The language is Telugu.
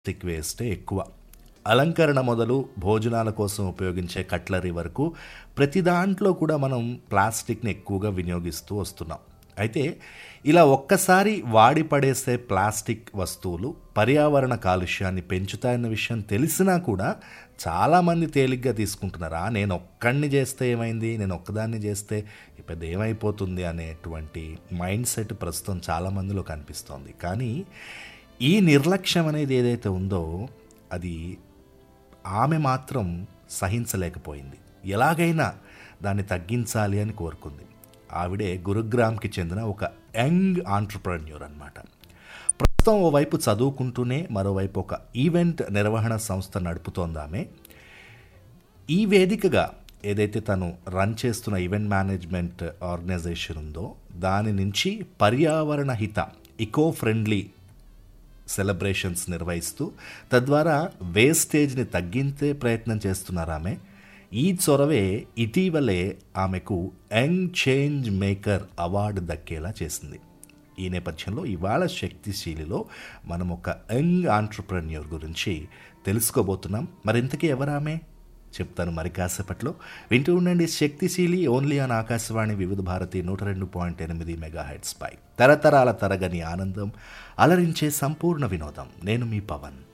ప్లాస్టిక్ వేస్టే ఎక్కువ అలంకరణ మొదలు భోజనాల కోసం ఉపయోగించే కట్లరీ వరకు ప్రతి దాంట్లో కూడా మనం ప్లాస్టిక్ని ఎక్కువగా వినియోగిస్తూ వస్తున్నాం అయితే ఇలా ఒక్కసారి వాడి పడేసే ప్లాస్టిక్ వస్తువులు పర్యావరణ కాలుష్యాన్ని పెంచుతాయన్న విషయం తెలిసినా కూడా చాలామంది తేలిగ్గా తీసుకుంటున్నారా నేను ఒక్కడిని చేస్తే ఏమైంది నేను ఒక్కదాన్ని చేస్తే పెద్ద ఏమైపోతుంది అనేటువంటి మైండ్ సెట్ ప్రస్తుతం చాలామందిలో కనిపిస్తోంది కానీ ఈ నిర్లక్ష్యం అనేది ఏదైతే ఉందో అది ఆమె మాత్రం సహించలేకపోయింది ఎలాగైనా దాన్ని తగ్గించాలి అని కోరుకుంది ఆవిడే గురుగ్రామ్కి చెందిన ఒక యంగ్ ఆంటర్ప్రెన్యూర్ అనమాట ప్రస్తుతం ఓవైపు చదువుకుంటూనే మరోవైపు ఒక ఈవెంట్ నిర్వహణ సంస్థ నడుపుతోంది ఆమె ఈ వేదికగా ఏదైతే తను రన్ చేస్తున్న ఈవెంట్ మేనేజ్మెంట్ ఆర్గనైజేషన్ ఉందో దాని నుంచి పర్యావరణ హిత ఇకో ఫ్రెండ్లీ సెలబ్రేషన్స్ నిర్వహిస్తూ తద్వారా వేస్టేజ్ని తగ్గించే ప్రయత్నం చేస్తున్నారు ఆమె ఈ చొరవే ఇటీవలే ఆమెకు యంగ్ చేంజ్ మేకర్ అవార్డు దక్కేలా చేసింది ఈ నేపథ్యంలో ఇవాళ శక్తిశీలిలో మనం ఒక యంగ్ ఆంటర్ప్రెన్యూర్ గురించి తెలుసుకోబోతున్నాం మరింతకీ ఎవరామె చెప్తాను మరి కాసేపట్లో వింటూ ఉండండి శక్తిశీలి ఓన్లీ ఆన్ ఆకాశవాణి వివిధ భారతి నూట రెండు పాయింట్ ఎనిమిది మెగా హెడ్స్ పై తరతరాల తరగని ఆనందం అలరించే సంపూర్ణ వినోదం నేను మీ పవన్